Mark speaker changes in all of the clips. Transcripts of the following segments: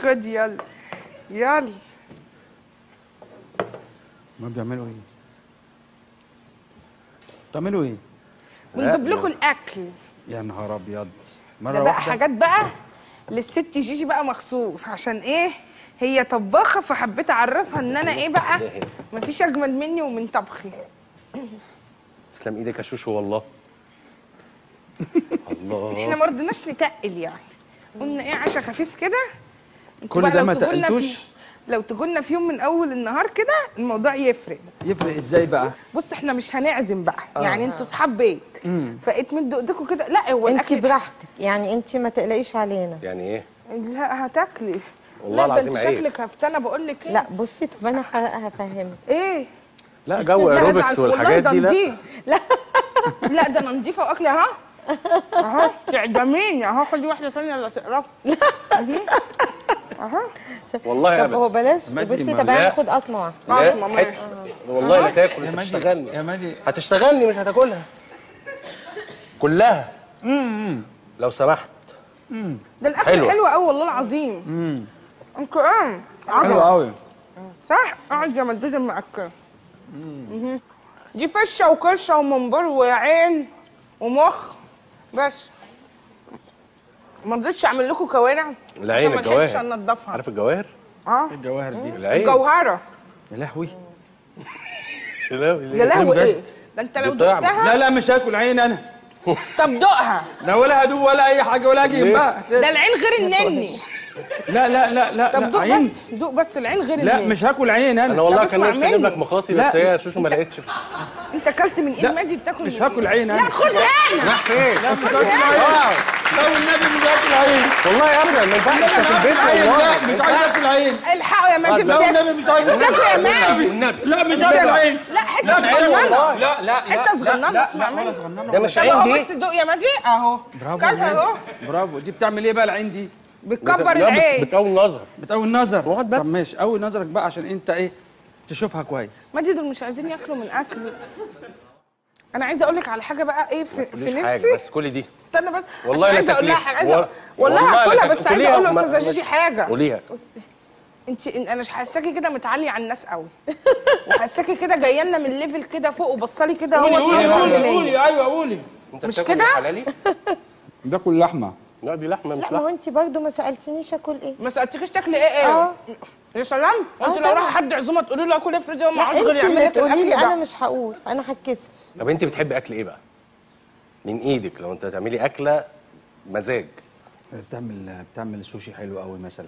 Speaker 1: خد يلا يلا
Speaker 2: ما بيعملوا ايه؟ بتعملوا ايه؟
Speaker 1: ونجيب لكم الاكل
Speaker 2: يا نهار ابيض مره
Speaker 1: ده بقى
Speaker 2: واحده
Speaker 1: حاجات بقى للست جيجي بقى مخصوص عشان ايه هي طباخه فحبيت اعرفها ان انا ايه بقى مفيش اجمد مني ومن طبخي
Speaker 3: تسلم ايدك يا شوشو والله الله
Speaker 1: احنا ما رضيناش نتقل يعني قلنا ايه عشا خفيف كده انتوا
Speaker 2: كل
Speaker 1: بقى
Speaker 2: ده
Speaker 1: لو
Speaker 2: ما
Speaker 1: تقولنا
Speaker 2: تقلتوش؟
Speaker 1: في- لو تقولنا في يوم من اول النهار كده الموضوع يفرق
Speaker 2: يفرق ازاي بقى؟
Speaker 1: بص احنا مش هنعزم بقى يعني انتوا صحاب بيت فقيت مدوا ايديكم كده لا هو
Speaker 4: انت
Speaker 1: الاكل
Speaker 4: براحتك يعني انت ما تقلقيش علينا
Speaker 3: يعني ايه
Speaker 1: لا هتاكلي
Speaker 3: والله
Speaker 1: لا ده
Speaker 3: العظيم
Speaker 1: انت
Speaker 3: عيب.
Speaker 1: شكلك هفتانه بقول لك ايه
Speaker 4: لا بصي طب انا ه- هفهمك
Speaker 1: ايه
Speaker 3: لا جو
Speaker 1: لا
Speaker 3: ايروبكس
Speaker 1: هزعل. والله
Speaker 3: والحاجات
Speaker 1: ده
Speaker 3: دي لا
Speaker 1: نضيف. لا ده انا نضيفه واكلي اهو اهو تعدميني اهو خدي واحده ثانيه لا تقرفي اهو
Speaker 3: والله
Speaker 4: طب
Speaker 3: ابدا
Speaker 4: هو بلاش
Speaker 2: مادي
Speaker 4: بصي
Speaker 2: ما-
Speaker 4: طب
Speaker 3: لا.
Speaker 4: هناخد قطمه واحده
Speaker 3: لا
Speaker 1: قطمة، ماشي.
Speaker 3: حت- والله لا تاكل
Speaker 2: يا
Speaker 3: انت
Speaker 2: ماجي
Speaker 3: تشتغلني
Speaker 2: يا ماجي
Speaker 3: هتشتغلني مش هتاكلها كلها لو سمحت
Speaker 1: ده الاكل
Speaker 3: حلوة.
Speaker 1: حلو قوي والله العظيم انت ايه
Speaker 2: حلو قوي
Speaker 1: صح قاعد يا مدود المأكل دي فشه وكرشه ومنبر وعين ومخ بس ما رضيتش اعمل لكم كوارع
Speaker 3: العين
Speaker 1: عشان ما لحقتش
Speaker 3: الجواهر
Speaker 1: انضفها
Speaker 3: عارف الجواهر
Speaker 1: اه
Speaker 2: الجواهر دي
Speaker 3: العين
Speaker 1: جوهره
Speaker 2: يا لهوي
Speaker 3: لا
Speaker 1: يا لهوي
Speaker 2: بجد؟
Speaker 1: ايه ده انت لو
Speaker 3: دي بتعمل.
Speaker 1: دقتها
Speaker 2: لا لا مش هاكل عين انا
Speaker 1: طب دقها
Speaker 2: لا ولا هدوء ولا اي حاجه ولا اجي جنبها
Speaker 1: ده العين غير النني
Speaker 2: لا لا لا لا
Speaker 1: طب
Speaker 2: لا
Speaker 1: دوق
Speaker 2: عين
Speaker 1: بس دوق بس العين غير
Speaker 2: لا
Speaker 1: النني
Speaker 2: مش هاكل عين انا
Speaker 3: انا والله
Speaker 1: طب
Speaker 3: كان
Speaker 1: اسمع
Speaker 3: نفسي اجيب
Speaker 1: مني.
Speaker 3: لك مخاصي
Speaker 2: لا.
Speaker 3: بس هي شوشو ما لقيتش
Speaker 1: انت اكلت من ايد
Speaker 2: لا،
Speaker 1: ماجد تاكل
Speaker 2: مش
Speaker 1: من
Speaker 2: هاكل عين
Speaker 1: لا
Speaker 2: انا
Speaker 1: خد هنا
Speaker 3: راح فين؟
Speaker 2: لا مش هاكل عين لا والنبي مش هاكل عين
Speaker 3: والله ابدا ما ينفعش انت في البيت
Speaker 2: عين
Speaker 3: والله
Speaker 2: لا مش عايز اكل عين
Speaker 1: الحقوا يا ماجد
Speaker 2: لا والنبي مش عايز اكل
Speaker 1: امسكوا يا ماجد
Speaker 3: والنبي
Speaker 2: لا مش هاكل عين
Speaker 1: لا حته
Speaker 2: لا
Speaker 1: صغننه
Speaker 2: لا لا
Speaker 1: حته صغننه
Speaker 2: لا
Speaker 1: اسمع
Speaker 2: لا ولا
Speaker 1: مني
Speaker 2: صغننه
Speaker 3: ده مش
Speaker 1: طب
Speaker 3: عين
Speaker 1: اهو
Speaker 3: دي
Speaker 1: بس دوق يا ماجي اهو
Speaker 2: برافو
Speaker 1: كلها
Speaker 2: يا
Speaker 1: اهو
Speaker 2: ماجي. برافو دي بتعمل ايه بقى العين دي
Speaker 1: بتكبر
Speaker 3: لا، بت-
Speaker 1: العين
Speaker 3: بتقوي النظر
Speaker 2: بتقوي النظر
Speaker 3: اقعد بس.
Speaker 2: طب ماشي قوي نظرك بقى عشان انت ايه تشوفها كويس
Speaker 1: ماجد دول مش عايزين ياكلوا من اكلي انا عايزه اقول لك على حاجه بقى ايه في, في
Speaker 3: مفيش حاجه
Speaker 1: نفسي
Speaker 3: بس كل دي
Speaker 1: استنى بس
Speaker 3: والله
Speaker 1: عشان
Speaker 3: لا
Speaker 1: عايزه اقول لها
Speaker 3: تكليف.
Speaker 1: حاجه عايزه
Speaker 3: و-
Speaker 1: والله
Speaker 3: والله لا
Speaker 1: هاكلها
Speaker 3: تكليف.
Speaker 1: بس عايزه
Speaker 3: قوليها
Speaker 1: اقول
Speaker 3: ما-
Speaker 1: لاستاذه
Speaker 3: ما-
Speaker 1: جيجي حاجه
Speaker 3: قوليها
Speaker 1: انت انا مش حاساكي كده متعليه على الناس قوي وحاساكي كده جايه لنا من ليفل كده فوق وبصلي كده هو
Speaker 2: ايوه قولي
Speaker 3: انت
Speaker 1: مش
Speaker 3: بتاكل
Speaker 1: كده؟
Speaker 3: حلالي؟
Speaker 2: باكل لحمه
Speaker 3: لا دي لحمه مش
Speaker 4: لا ما هو
Speaker 3: لحمه
Speaker 4: انت برضه ما سالتنيش اكل ايه
Speaker 1: ما سالتكيش تاكلي ايه ايه
Speaker 4: اه.
Speaker 1: يا سلام وانت
Speaker 4: اه
Speaker 1: لو راح
Speaker 4: طبعا.
Speaker 1: حد عزومه تقولي له اكل افرض هو ما
Speaker 4: لا
Speaker 1: عاوز غير
Speaker 4: انت
Speaker 1: يعمل
Speaker 4: اللي
Speaker 1: لك
Speaker 4: تقولي لي
Speaker 1: الاكل
Speaker 4: انا
Speaker 1: ده
Speaker 4: مش هقول انا هتكسف
Speaker 3: طب انت بتحبي اكل ايه بقى؟ من ايدك لو انت تعملي اكله مزاج
Speaker 2: بتعمل بتعمل سوشي حلو قوي مثلا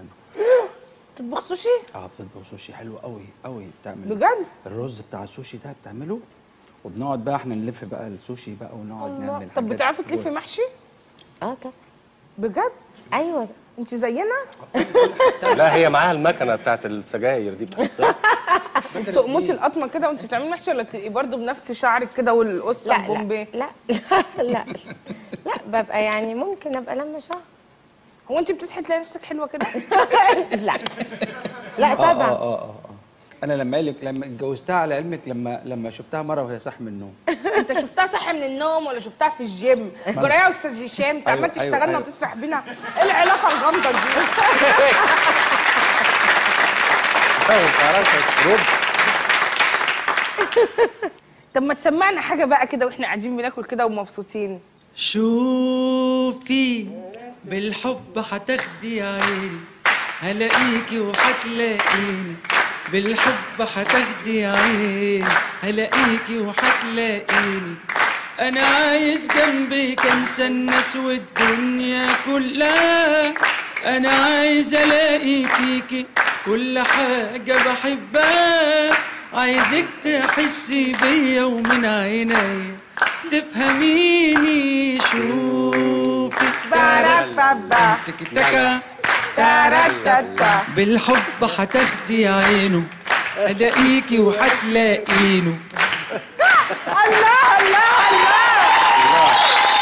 Speaker 1: تطبخ سوشي
Speaker 2: اه بتطبخ سوشي حلو قوي قوي بتعمل
Speaker 1: بجد
Speaker 2: الرز بتاع السوشي ده بتعمله وبنقعد بقى احنا نلف بقى السوشي بقى ونقعد
Speaker 1: الله.
Speaker 2: نعمل
Speaker 1: طب
Speaker 2: حاجات
Speaker 1: بتعرفي
Speaker 2: حلوة.
Speaker 1: تلفي محشي
Speaker 4: اه طب
Speaker 1: بجد
Speaker 4: ايوه
Speaker 1: انت زينا
Speaker 3: لا هي معاها المكنه بتاعت السجاير دي بتحطها
Speaker 1: تقمطي القطمه كده وانت بتعملي محشي ولا بتبقي برضه بنفس شعرك كده والقصه
Speaker 4: لا
Speaker 1: البومبي
Speaker 4: لا لا لا لا ببقى يعني ممكن ابقى لما شهر
Speaker 1: هو انت بتصحي تلاقي نفسك حلوه كده
Speaker 4: لا لا
Speaker 2: اه
Speaker 4: طبعا
Speaker 2: اه اه اه انا لما قالك لما اتجوزتها على علمك لما لما شفتها مره وهي صاحيه من النوم
Speaker 1: انت شفتها صاحي من النوم ولا شفتها في الجيم جرى يا استاذ هشام انت عمال
Speaker 2: أيوة، أيوة،
Speaker 1: تشتغلنا
Speaker 2: أيوة.
Speaker 1: وتسرح بينا ايه العلاقه الغامضه دي طب ما تسمعنا حاجه بقى كده واحنا قاعدين بناكل كده ومبسوطين
Speaker 5: شوفي بالحب هتاخدي عيني هلاقيكي وهتلاقيني بالحب هتاخدي عيني هلاقيكي وهتلاقيني انا عايز جنبك انسى الناس والدنيا كلها انا عايز الاقي فيكي كل حاجة بحبها عايزك تحسي بيا ومن عينيا تفهميني شوفي
Speaker 1: باراتابا
Speaker 5: تك تكا
Speaker 1: تاراتاتا
Speaker 5: بالحب هتاخدي عينه الاقيكي وهتلاقينه
Speaker 1: الله الله الله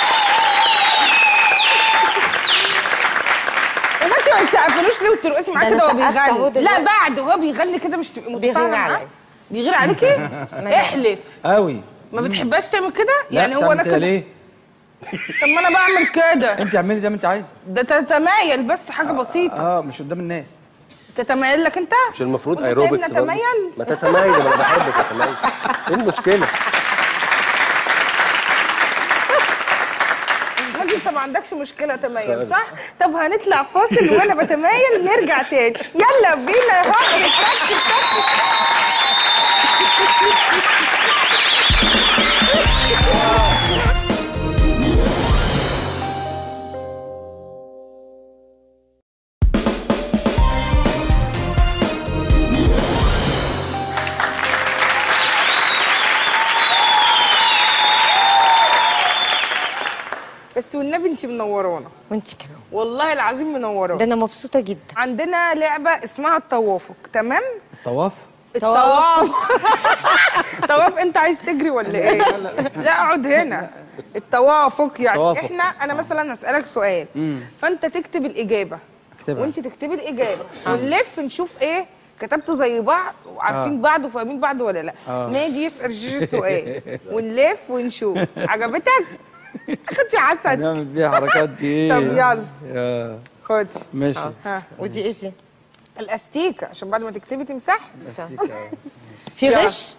Speaker 1: يا بنتي ما تسقفلوش ليه وترقصي معاه
Speaker 4: ده
Speaker 1: كده
Speaker 4: أنا
Speaker 1: وهو
Speaker 4: سقفت أهو
Speaker 1: بيغني لا
Speaker 4: دلوقتي.
Speaker 1: بعد وهو بيغني كده مش تبقي
Speaker 4: بيغير
Speaker 1: متفاهمه معاه
Speaker 4: عليا.
Speaker 1: بيغير عليكي احلف
Speaker 2: قوي
Speaker 1: ما بتحبهاش تعمل كده
Speaker 2: لا
Speaker 1: يعني هو
Speaker 2: بتعمل
Speaker 1: انا
Speaker 2: كده
Speaker 1: كده
Speaker 2: ليه
Speaker 1: طب ما انا بعمل كده
Speaker 2: انت اعملي زي ما انت عايزه
Speaker 1: ده تتمايل بس حاجه بسيطه
Speaker 2: اه مش قدام الناس
Speaker 1: تتميل لك انت
Speaker 3: مش المفروض
Speaker 1: وانت
Speaker 3: ايروبكس
Speaker 1: سايبني
Speaker 3: برضه؟
Speaker 1: اتميل
Speaker 3: ما تتميل انا بحبك تتميل ايه المشكله؟
Speaker 1: راجل انت ما عندكش مشكله تميل صح طب هنطلع فاصل وانا بتميل نرجع تاني يلا بينا يا هاجر تك تك بس والنبي انت منورانا
Speaker 4: وانت كمان
Speaker 1: والله العظيم
Speaker 4: ده
Speaker 1: منورانا
Speaker 4: انا مبسوطه جدا
Speaker 1: عندنا لعبه اسمها التوافق تمام
Speaker 2: طواف
Speaker 1: التوافق طواف انت عايز تجري ولا ايه لا اقعد هنا التوافق يعني
Speaker 2: توافق.
Speaker 1: احنا انا مثلا هسالك سؤال فانت تكتب الاجابه
Speaker 2: اكتبها.
Speaker 1: وانت تكتبي الاجابه ونلف نشوف ايه كتبتوا زي بعض وعارفين بعض وفاهمين بعض ولا لا
Speaker 2: آه.
Speaker 1: ناجي يسال جيجي السؤال ونلف ونشوف عجبتك خدي عسل
Speaker 2: نعمل فيها حركات دي
Speaker 1: طب يلا.
Speaker 2: يا
Speaker 1: خدي
Speaker 2: ماشي
Speaker 1: ها
Speaker 4: ودي ايه دي
Speaker 1: الاستيكه عشان بعد ما تكتبي تمسحي
Speaker 4: في
Speaker 1: يلا.
Speaker 4: غش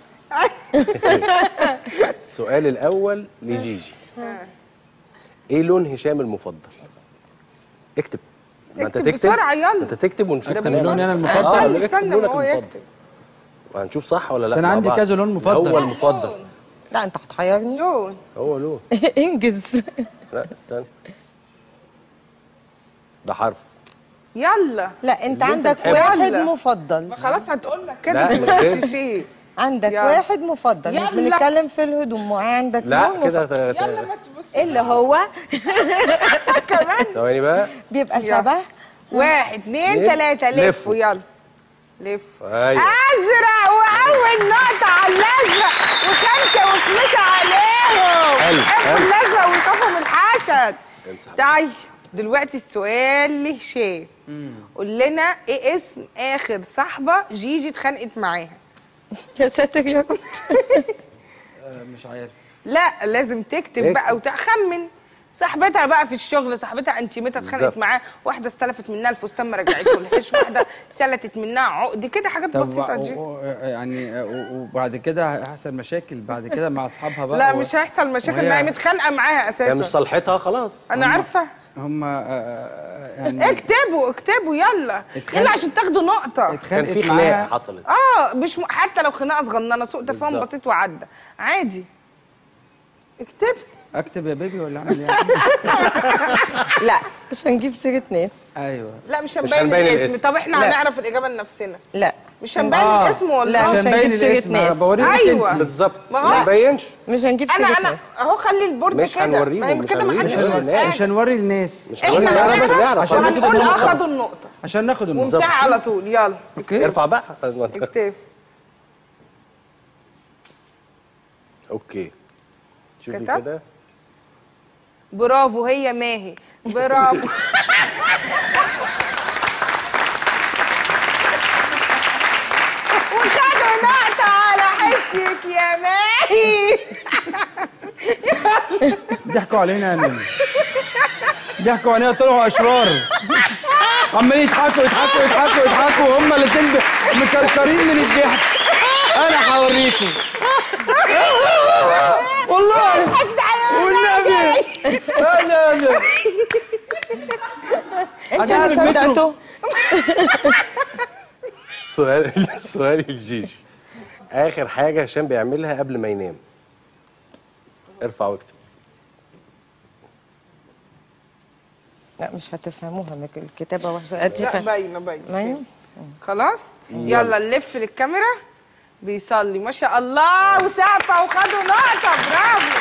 Speaker 3: السؤال الاول لجيجي ايه لون هشام المفضل؟ اكتب ما انت
Speaker 1: اكتب
Speaker 3: تكتب
Speaker 1: بسرعة، يلا.
Speaker 3: ما انت تكتب ونشوف
Speaker 2: اكتب
Speaker 3: كمان.
Speaker 2: لوني انا
Speaker 3: آه،
Speaker 2: المفضل
Speaker 1: استنى
Speaker 3: اكتب
Speaker 1: استنى
Speaker 3: لونك
Speaker 1: ما هو
Speaker 3: المفضل.
Speaker 1: يكتب
Speaker 3: وهنشوف صح ولا لا
Speaker 2: بس أنا
Speaker 3: مع
Speaker 2: عندي
Speaker 3: بعض.
Speaker 2: كذا لون مفضل.
Speaker 3: هو المفضل
Speaker 4: لا انت هتحيرني
Speaker 1: لون
Speaker 3: هو لون
Speaker 4: انجز
Speaker 3: لا استنى ده حرف
Speaker 1: يلا
Speaker 4: لا انت
Speaker 3: اللي انت
Speaker 4: عندك
Speaker 3: بتحبه.
Speaker 4: واحد
Speaker 1: يلا.
Speaker 4: مفضل
Speaker 1: ما خلاص هتقول لك
Speaker 3: لا،
Speaker 1: كده
Speaker 3: من غير.
Speaker 1: مش شيء
Speaker 4: عندك
Speaker 1: يلا.
Speaker 4: واحد مفضل مش
Speaker 1: يلا.
Speaker 4: بنتكلم في الهدوم عندك
Speaker 3: لا
Speaker 4: لون
Speaker 3: كده
Speaker 4: مفضل.
Speaker 3: ت- ت-
Speaker 1: يلا ما تبص
Speaker 4: اللي هو
Speaker 1: كمان
Speaker 3: ثواني بقى
Speaker 4: بيبقى
Speaker 1: يلا.
Speaker 4: شبه
Speaker 1: واحد اتنين
Speaker 3: لف.
Speaker 1: تلاتة
Speaker 3: لفوا.
Speaker 1: لفوا يلا لف
Speaker 3: ايوه
Speaker 1: ازرق واول نقطة على الازرق وخمسة وخمسة عليهم
Speaker 3: حلو،
Speaker 1: اخد
Speaker 3: حلو.
Speaker 1: الازرق ويخافوا من الحسد
Speaker 3: امسح.
Speaker 1: طيب دلوقتي السؤال لهشام قول لنا ايه اسم اخر صاحبة جيجي اتخانقت معاها
Speaker 4: يا ساتر يا رب
Speaker 2: آه، مش عارف
Speaker 1: لا لازم تكتب
Speaker 3: اكتب.
Speaker 1: بقى وتخمن صاحبتها بقى في الشغل صاحبتها انتيمتها اتخانقت
Speaker 3: بالظبط.
Speaker 1: معاه واحده استلفت منها الفستان ما رجعته لهاش واحده سلتت منها عقد كده حاجات
Speaker 2: طب
Speaker 1: بسيطه
Speaker 2: و-
Speaker 1: دي
Speaker 2: و- يعني آه، و- وبعد كده هيحصل مشاكل بعد كده مع اصحابها بقى
Speaker 1: لا
Speaker 2: و-
Speaker 1: مش هيحصل مشاكل
Speaker 2: وهي-
Speaker 1: ما هي متخانقه معاها
Speaker 3: هي مش
Speaker 1: اساسا
Speaker 3: صالحتها خلاص
Speaker 1: انا عارفه
Speaker 2: هم آه، آه، يعني
Speaker 1: اكتبوا اكتبوا يلا
Speaker 2: اتخانق-
Speaker 1: يلا عشان تاخدوا نقطه
Speaker 3: كان
Speaker 2: اتخانقت
Speaker 3: في خناقه
Speaker 2: معاها
Speaker 3: حصلت
Speaker 1: اه مش م... حتى لو خناقه صغننه سوء تفاهم
Speaker 3: بالظبط.
Speaker 1: بسيط وعدى عادي اكتب
Speaker 2: اكتب يا بيبي ولا اعمل ايه
Speaker 4: لا مش هنجيب سيره ناس
Speaker 2: ايوه
Speaker 1: لا مش
Speaker 3: مش
Speaker 1: هنبين
Speaker 3: هنبين
Speaker 1: الاسم
Speaker 3: الاسم.
Speaker 1: طب احنا
Speaker 4: لا.
Speaker 1: هنعرف الاجابه لنفسنا
Speaker 4: لا
Speaker 1: مش هنبين
Speaker 2: آه.
Speaker 1: الاسم والله
Speaker 4: لا، مش
Speaker 2: عشان
Speaker 4: هنجيب
Speaker 2: باين
Speaker 4: سيرة
Speaker 2: الاسم
Speaker 4: ناس.
Speaker 2: بوريك
Speaker 1: أيوة.
Speaker 2: انت
Speaker 3: بالظبط
Speaker 1: ما هو-
Speaker 3: ما يبينش
Speaker 4: مش هنجيب
Speaker 1: انا
Speaker 4: سيره
Speaker 1: انا
Speaker 4: ناس
Speaker 1: اهو خلي البورد
Speaker 3: مش
Speaker 1: كده
Speaker 3: هنوريهم،
Speaker 1: ما هي
Speaker 3: مش
Speaker 1: كده ما
Speaker 3: هنوريهم،
Speaker 1: حدش
Speaker 3: مش
Speaker 1: شايف
Speaker 3: هنوريهم.
Speaker 1: حاجه
Speaker 2: مش هنوري الناس
Speaker 3: مش
Speaker 1: احنا
Speaker 3: هنوري الناس،
Speaker 1: هنعرف
Speaker 3: نعرف
Speaker 2: عشان
Speaker 3: خلاص.
Speaker 2: ناخد
Speaker 1: وهنقول اه
Speaker 2: النقطة.
Speaker 1: خدوا النقطه
Speaker 2: عشان ناخد النقطة
Speaker 1: ومساعة على طول يلا
Speaker 2: اوكي
Speaker 3: ارفع بقى
Speaker 1: اكتب
Speaker 3: اوكي شوفي
Speaker 1: كتب؟
Speaker 3: كده
Speaker 1: برافو هي ماهي برافو وخدوا نقطة على حسك يا ماهي
Speaker 2: ضحكوا علينا يا نوني ضحكوا علينا طلعوا اشرار عمالين يضحكوا يضحكوا يضحكوا يضحكوا هما الاتنين ب- مكركرين من الضحك انا هوريكم والله والنبي والنبي
Speaker 4: انت
Speaker 2: أنا
Speaker 4: اللي
Speaker 2: عارف مترو.
Speaker 4: صدقته
Speaker 3: سؤال سؤالي لجيجي اخر حاجه هشام بيعملها قبل ما ينام ارفع واكتب
Speaker 4: لا مش هتفهموها مك- الكتابه وحشه
Speaker 1: لا
Speaker 4: هتفهم
Speaker 1: باينة باينة
Speaker 4: ما
Speaker 1: خلاص يلا نلف للكاميرا بيصلي ما شاء الله وسقفة وخدوا نقطة برافو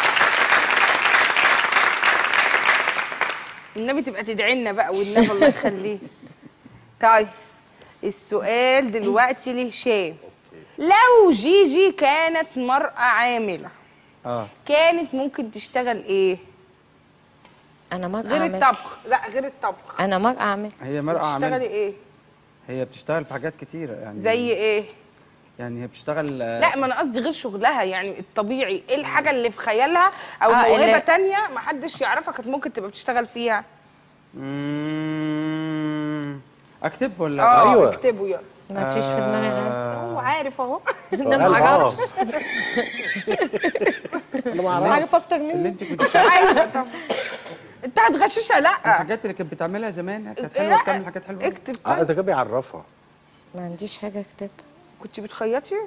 Speaker 1: النبي تبقى تدعي لنا بقى والنبي الله يخليه طيب السؤال دلوقتي لهشام لو جيجي كانت مرأة عاملة
Speaker 2: اه
Speaker 1: كانت ممكن تشتغل ايه؟
Speaker 4: انا مرأة
Speaker 1: غير
Speaker 4: عامل
Speaker 1: الطبخ لا غير الطبخ
Speaker 4: انا مرأة عامل
Speaker 2: هي مرأة
Speaker 1: تشتغلي
Speaker 2: عاملة
Speaker 1: ايه؟
Speaker 2: هي بتشتغل في حاجات كتيرة يعني
Speaker 1: زي ايه؟
Speaker 2: يعني هي بتشتغل آه،
Speaker 1: لا ما انا قصدي غير شغلها يعني الطبيعي ايه الحاجه اللي في خيالها او
Speaker 4: آه،
Speaker 1: موهبه
Speaker 4: اللي-
Speaker 1: تانية ما حدش يعرفها كانت ممكن تبقى بتشتغل فيها
Speaker 2: مم، اكتب ولا
Speaker 1: اه
Speaker 3: أيوة.
Speaker 1: اكتبوا يلا
Speaker 4: ما فيش في دماغي غير
Speaker 1: هو عارف اهو
Speaker 3: انا ما اعرفش
Speaker 1: عارف اكتر
Speaker 2: اللي
Speaker 1: مني
Speaker 2: انت كنت
Speaker 1: ايوه طبعا انت هتغششها لا
Speaker 2: الحاجات اللي كانت بتعملها زمان كانت حلوه
Speaker 1: لا،
Speaker 2: بتعمل حاجات حلوه
Speaker 1: اكتب
Speaker 3: اه
Speaker 1: طيب.
Speaker 3: انت كده بيعرفها
Speaker 4: ما عنديش حاجه اكتبها
Speaker 1: كنت بتخيطي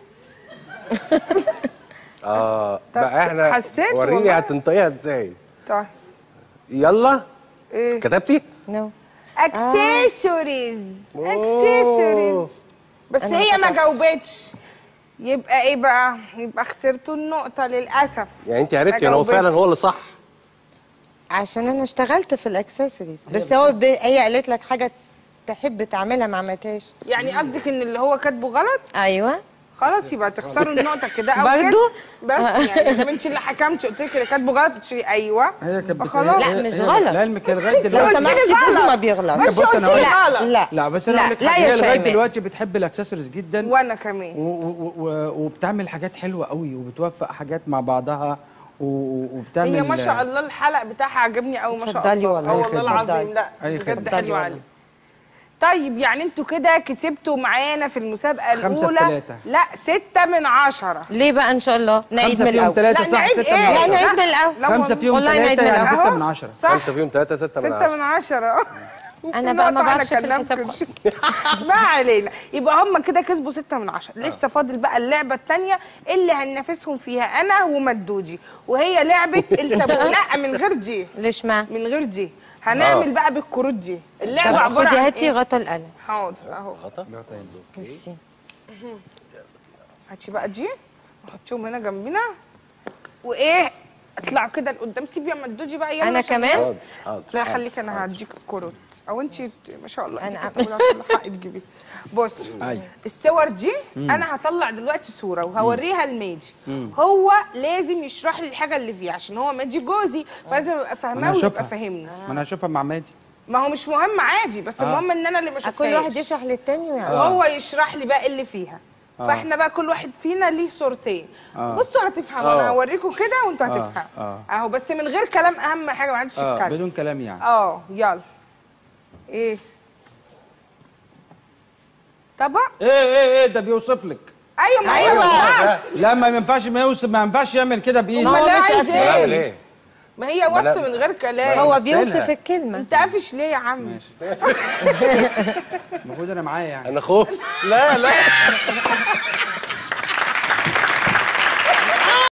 Speaker 3: اه
Speaker 1: طب
Speaker 3: بقى احنا
Speaker 1: حسيت
Speaker 3: وريني
Speaker 1: والله.
Speaker 3: هتنطقيها ازاي
Speaker 1: طيب
Speaker 3: يلا
Speaker 1: ايه
Speaker 3: كتبتي
Speaker 4: نو
Speaker 1: اكسسوارز اكسسوارز بس
Speaker 4: أنا
Speaker 1: هي ما
Speaker 4: كتبت.
Speaker 1: جاوبتش يبقى ايه بقى يبقى خسرتوا النقطه للاسف
Speaker 3: يعني انت عرفتي
Speaker 1: ما
Speaker 3: ان هو
Speaker 1: جاوبتش.
Speaker 3: فعلا هو اللي صح
Speaker 4: عشان انا اشتغلت في الاكسسوارز بس هو ب... هي قالت لك حاجه تحب تعملها ما عملتهاش
Speaker 1: يعني قصدك ان اللي هو كاتبه غلط
Speaker 4: ايوه
Speaker 1: خلاص يبقى تخسروا النقطه كده او
Speaker 4: برضو؟
Speaker 1: كده. بس يعني ده انت اللي حكمتي قلت لك اللي كاتبه غلط تشيلي ايوه
Speaker 2: هي كانت
Speaker 1: فخلاص.
Speaker 2: بتهيألي-
Speaker 4: لا، مش
Speaker 2: هي-
Speaker 4: غلط.
Speaker 2: لعلمك هي لغايه
Speaker 1: قلت
Speaker 2: دلوقتي
Speaker 1: لي
Speaker 4: سمحتي
Speaker 1: غلط.
Speaker 4: جوزي ما بيغلط
Speaker 1: ما انت
Speaker 2: بص
Speaker 1: قلت
Speaker 2: أنا
Speaker 1: لي
Speaker 2: هقول-
Speaker 1: غلط
Speaker 4: لا
Speaker 2: لا بس انا
Speaker 4: لا
Speaker 2: اقول لك
Speaker 4: لا
Speaker 2: حاجه
Speaker 4: يا
Speaker 2: هي لغايه
Speaker 4: شيماء.
Speaker 2: دلوقتي بتحب الاكسسوارز جدا
Speaker 1: وانا كمان
Speaker 2: و- و- و- وبتعمل حاجات حلوه قوي وبتوفق حاجات مع بعضها و- و- وبتعمل
Speaker 1: هي ما شاء الله الحلق بتاعها عجبني قوي ما شاء
Speaker 4: اتفضلي
Speaker 1: الله
Speaker 4: والله.
Speaker 1: اه
Speaker 4: أي
Speaker 1: والله
Speaker 2: خدمة.
Speaker 1: العظيم لا
Speaker 2: أي
Speaker 1: بجد
Speaker 2: خدمة.
Speaker 1: حلو
Speaker 4: اتفضلي
Speaker 1: عليك طيب يعني انتوا كده كسبتوا معانا في المسابقه
Speaker 2: خمسة في
Speaker 1: الاولى
Speaker 2: تلاتة.
Speaker 1: لا ستة من عشرة
Speaker 4: ليه بقى ان شاء الله نعيد
Speaker 2: خمسة
Speaker 4: من
Speaker 2: فيهم
Speaker 4: الاول
Speaker 2: ثلاثة
Speaker 1: لا
Speaker 2: صح
Speaker 1: نعيد
Speaker 2: ستة من
Speaker 1: ايه
Speaker 4: لا،
Speaker 2: عشرة
Speaker 4: نعيد من الأول.
Speaker 1: لا
Speaker 2: خمسة
Speaker 1: والله.
Speaker 2: فيهم
Speaker 4: والله نعيد
Speaker 2: ثلاثة
Speaker 4: من
Speaker 2: يعني
Speaker 4: الأول.
Speaker 2: ستة من عشرة
Speaker 1: صح
Speaker 3: خمسة فيهم ثلاثة ستة من
Speaker 1: ستة
Speaker 3: عشرة
Speaker 1: من عشرة وفي
Speaker 4: أنا بقى ما
Speaker 1: نقطة
Speaker 4: بعرفش في
Speaker 1: على
Speaker 4: الحساب
Speaker 1: كلامكم.
Speaker 4: خالص.
Speaker 1: ما علينا يبقى هم كده كسبوا ستة من عشرة لسه فاضل بقى اللعبة التانية اللي هننافسهم فيها أنا ومدودي وهي لعبة التابو لا من غير دي
Speaker 4: ليش ما
Speaker 1: من غير دي هنعمل
Speaker 3: آه.
Speaker 1: بقى بالكروت دي
Speaker 4: طب
Speaker 1: اللعبة عبارة
Speaker 4: خدي
Speaker 1: عن
Speaker 4: هاتي
Speaker 1: إيه؟
Speaker 4: غطا القلم
Speaker 1: حاضر اهو
Speaker 4: ميرسي
Speaker 1: هاتي بقى دي وحطيهم هنا جنبنا وايه اطلعوا كده لقدام سيبي يا مدودي بقى يلا
Speaker 4: أنا
Speaker 1: عشان-
Speaker 4: كمان؟
Speaker 3: حاضر حاضر
Speaker 1: لا خليك انا هديك الكروت او انت ما شاء الله
Speaker 4: أنا
Speaker 1: انت
Speaker 4: أعمل.
Speaker 1: كنت بتقولي عشان الحق تجيبي بص
Speaker 2: أيوة.
Speaker 1: الصور دي انا هطلع دلوقتي صوره وهوريها لماجي هو لازم يشرح لي الحاجه اللي فيها عشان هو ماجي جوزي فلازم ابقى
Speaker 2: أنا
Speaker 1: فاهماه ويبقى
Speaker 2: هشوفها
Speaker 1: فاهمني
Speaker 2: ما انا هشوفها مع مادي
Speaker 1: ما هو مش مهم عادي بس المهم ان انا اللي ما
Speaker 4: كل واحد
Speaker 1: شفتهاش
Speaker 4: يشرح للتاني ويعمل
Speaker 1: وهو يشرح لي بقى اللي فيها فاحنا بقى كل واحد فينا ليه صورتين
Speaker 2: آه.
Speaker 1: بصوا هتفهموا انا
Speaker 3: آه.
Speaker 1: هوريكم كده وانتوا
Speaker 2: آه.
Speaker 1: هتفهموا
Speaker 2: آه.
Speaker 1: اهو بس من غير كلام اهم حاجه ما حدش
Speaker 2: اه
Speaker 1: يتكلم
Speaker 2: بدون كلام يعني
Speaker 1: اه يلا ايه طبق
Speaker 2: ايه ايه ايه ده بيوصف لك
Speaker 1: ايوه ما
Speaker 4: أيوة.
Speaker 1: ايوه بس
Speaker 2: لا ما ينفعش ما يوصف ما ينفعش يعمل كده بايده
Speaker 1: ما
Speaker 4: هو
Speaker 1: لا
Speaker 4: مش
Speaker 1: عايز
Speaker 4: قافل.
Speaker 3: بعمل
Speaker 1: ايه
Speaker 3: ايه؟
Speaker 1: ما هي وصف من غير كلام
Speaker 4: هو
Speaker 2: مثلها.
Speaker 4: بيوصف الكلمه
Speaker 1: انت قافش ليه يا عم
Speaker 2: المفروض انا معايا يعني
Speaker 3: انا خوف لا لا